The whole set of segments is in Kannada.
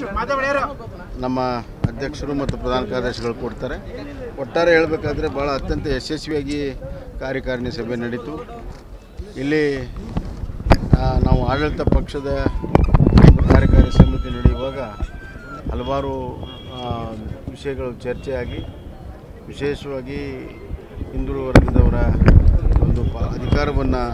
ನಮ್ಮ ಅಧ್ಯಕ್ಷರು ಮತ್ತು ಪ್ರಧಾನ ಕಾರ್ಯದರ್ಶಿಗಳು ಕೊಡ್ತಾರೆ ಒಟ್ಟಾರೆ ಹೇಳಬೇಕಾದ್ರೆ ಭಾಳ ಅತ್ಯಂತ ಯಶಸ್ವಿಯಾಗಿ ಕಾರ್ಯಕಾರಿಣಿ ಸಭೆ ನಡೀತು ಇಲ್ಲಿ ಆ, ನಾವು ಆಡಳಿತ ಪಕ್ಷದ ಒಂದು ಕಾರ್ಯಕಾರಿ ಸಮಿತಿ ನಡೆಯುವಾಗ ಹಲವಾರು ಆ, ವಿಷಯಗಳು ಚರ್ಚೆಯಾಗಿ ವಿಶೇಷವಾಗಿ ಹಿಂದುಳಿದ ವರ್ಗದವರ ಒಂದು ಪ ಅಧಿಕಾರವನ್ನು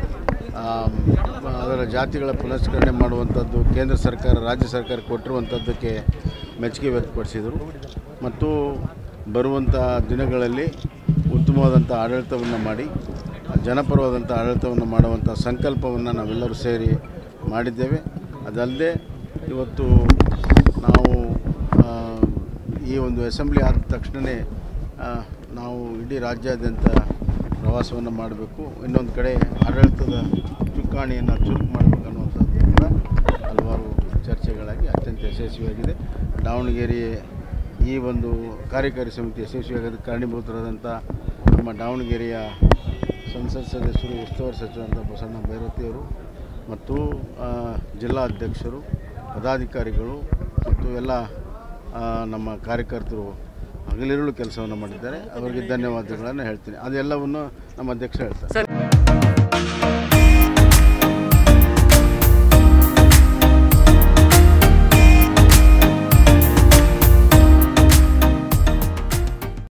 ಅದರ ಜಾತಿಗಳ ಪುನಶ್ಚರಣೆ ಮಾಡುವಂಥದ್ದು ಕೇಂದ್ರ ಸರ್ಕಾರ ರಾಜ್ಯ ಸರ್ಕಾರ ಕೊಟ್ಟಿರುವಂಥದ್ದಕ್ಕೆ ಮೆಚ್ಚುಗೆ ವ್ಯಕ್ತಪಡಿಸಿದರು ಮತ್ತು ಬರುವಂಥ ದಿನಗಳಲ್ಲಿ ಉತ್ತಮವಾದಂಥ ಆಡಳಿತವನ್ನು ಮಾಡಿ ಜನಪರವಾದಂಥ ಆಡಳಿತವನ್ನು ಮಾಡುವಂಥ ಸಂಕಲ್ಪವನ್ನು ನಾವೆಲ್ಲರೂ ಸೇರಿ ಮಾಡಿದ್ದೇವೆ ಅದಲ್ಲದೆ ಇವತ್ತು ನಾವು ಆ, ಈ ಒಂದು ಅಸೆಂಬ್ಲಿ ಆದ ತಕ್ಷಣವೇ ನಾವು ಇಡೀ ರಾಜ್ಯಾದ್ಯಂತ ಪ್ರವಾಸವನ್ನು ಮಾಡಬೇಕು ಇನ್ನೊಂದು ಕಡೆ ಆಡಳಿತದ ಚುಕ್ಕಾಣಿಯನ್ನು ಚುರುಕು ಮಾಡಬೇಕು ಅನ್ನುವಂಥದ್ದು ಕೂಡ ಹಲವಾರು ಚರ್ಚೆಗಳಾಗಿ ಅತ್ಯಂತ ಯಶಸ್ವಿಯಾಗಿದೆ ದಾವಣಗೆರೆ ಈ ಒಂದು ಕಾರ್ಯಕಾರಿ ಸಮಿತಿ ಯಶಸ್ವಿಯಾಗೋದಕ್ಕೆ ಕಾರಣೀಭೂತರಾದಂಥ ನಮ್ಮ ದಾವಣಗೆರೆಯ ಸಂಸತ್ ಸದಸ್ಯರು ಉಸ್ತುವಾರಿ ಸಚಿವರಾದ ಬಸಣ್ಣ ಭೈರತಿಯವರು ಮತ್ತು ಆ, ಜಿಲ್ಲಾ ಅಧ್ಯಕ್ಷರು ಪದಾಧಿಕಾರಿಗಳು ಮತ್ತು ಎಲ್ಲ ಆ, ನಮ್ಮ ಕಾರ್ಯಕರ್ತರು ಹಗಲಿರುಳು ಕೆಲಸವನ್ನು ಮಾಡಿದ್ದಾರೆ ಅವರಿಗೆ ಧನ್ಯವಾದಗಳನ್ನು ಹೇಳ್ತೀನಿ ಅದೆಲ್ಲವನ್ನು ನಮ್ಮ ಅಧ್ಯಕ್ಷ ಹೇಳ್ತಾರೆ